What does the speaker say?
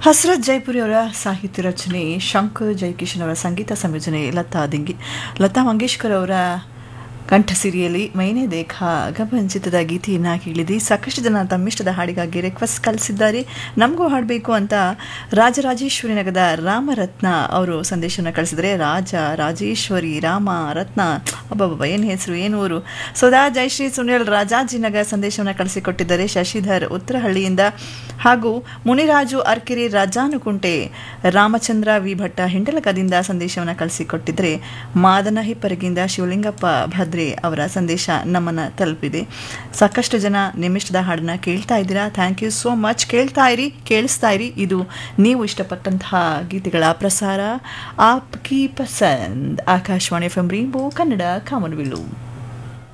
ಹಸ್ರತ್ ಜೈಪುರಿ ಅವರ ಸಾಹಿತ್ಯ ರಚನೆ ಶಂಕರ್ ಜೈಕಿಶನ್ ಅವರ ಸಂಗೀತ ಸಂಯೋಜನೆ ಲತಾ ದಿಂಗಿ ಲತಾ ಮಂಗೇಶ್ಕರ್ ಅವರ ಕಂಠಸಿರಿಯಲ್ಲಿ ಮೈನೆ ದೇಖಾ ಗಮನಚಿತ್ರದ ಗೀತೆಯನ್ನು ಕೇಳಿದ್ರಿ ಸಾಕಷ್ಟು ಜನ ತಮ್ಮಿಷ್ಟದ ಹಾಡಿಗಾಗಿ ರಿಕ್ವೆಸ್ಟ್ ಕಳಿಸಿದ್ದಾರೆ ನಮಗೂ ಹಾಡಬೇಕು ಅಂತ ರಾಜರಾಜೇಶ್ವರಿ ನಗರದ ರಾಮರತ್ನ ಅವರು ಸಂದೇಶವನ್ನು ಕಳಿಸಿದರೆ ರಾಜ ರಾಜೇಶ್ವರಿ ರಾಮ ರತ್ನ ಅಬ್ಬಬ್ಬ ಏನು ಹೆಸರು ಏನು ಊರು ಸೋದಾ ಜಯಶ್ರೀ ಸುನಿಲ್ ರಾಜಾಜಿನಗರ ಸಂದೇಶವನ್ನು ಕಳಿಸಿಕೊಟ್ಟಿದ್ದಾರೆ ಶಶಿಧರ್ ಉತ್ತರಹಳ್ಳಿಯಿಂದ ಹಾಗೂ ಮುನಿರಾಜು ಅರ್ಕೆರೆ ರಾಜಾನುಕುಂಟೆ ರಾಮಚಂದ್ರ ವಿ ಭಟ್ಟ ಹಿಂಡಲಕದಿಂದ ಸಂದೇಶವನ್ನು ಕಳಿಸಿಕೊಟ್ಟಿದ್ರೆ ಮಾದನ ಹಿಪ್ಪರಗಿಂದ ಶಿವಲಿಂಗಪ್ಪ ಭದ್ರೆ ಅವರ ಸಂದೇಶ ನಮ್ಮನ್ನು ತಲುಪಿದೆ ಸಾಕಷ್ಟು ಜನ ನಿಮ್ಮಿಷ್ಟದ ಹಾಡನ್ನ ಕೇಳ್ತಾ ಇದ್ದೀರಾ ಥ್ಯಾಂಕ್ ಯು ಸೋ ಮಚ್ ಕೇಳ್ತಾ ಇರಿ ಕೇಳಿಸ್ತಾ ಇರಿ ಇದು ನೀವು ಇಷ್ಟಪಟ್ಟಂತಹ ಗೀತೆಗಳ ಪ್ರಸಾರ Aap ki Pasand Akashvani F M rainbow Kannada ಕಾಮನಬಿಲ್ಲು